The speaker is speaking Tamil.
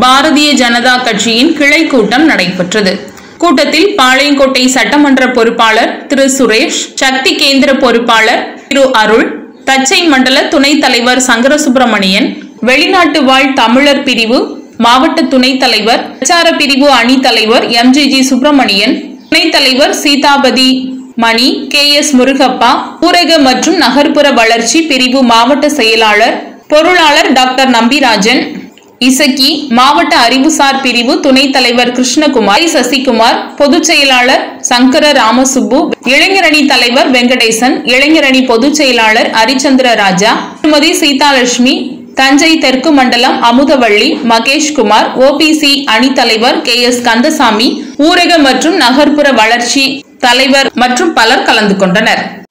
பாரதிய ஜனதா கட்சியின் கிளை கூட்டம் நடைபெற்றது கூட்டத்தில் பாளையங்கோட்டை சட்டமன்ற பொறுப்பாளர் திரு சுரேஷ் சக்தி கேந்திர பொறுப்பாளர் திரு அருள் தச்சை மண்டல துணைத் தலைவர் சங்கர சுப்பிரமணியன் வெளிநாட்டு வாழ் தமிழர் பிரிவு மாவட்ட துணைத் தலைவர் பிரச்சார பிரிவு அணி தலைவர் எம்ஜிஜி சுப்பிரமணியன் துணைத் தலைவர் சீதாபதி மணி கே எஸ் முருகப்பா ஊரக மற்றும் நகர்ப்புற வளர்ச்சி பிரிவு மாவட்ட செயலாளர் பொருளாளர் டாக்டர் நம்பிராஜன் இசக்கி மாவட்ட அறிவுசார் பிரிவு துணைத் தலைவர் கிருஷ்ணகுமார் சசிகுமார் பொதுச் செயலாளர் சங்கர ராமசுப்பு இளைஞரணி தலைவர் வெங்கடேசன் இளைஞரணி பொதுச் செயலாளர் ஹரிச்சந்திர ராஜா திருமதி சீதாலட்சுமி தஞ்சை தெற்கு மண்டலம் அமுதவள்ளி மகேஷ்குமார் ஓபிசி அணித்தலைவர் கே எஸ் கந்தசாமி ஊரக மற்றும் நகர்ப்புற வளர்ச்சி தலைவர் மற்றும் பலர் கலந்து கொண்டனர்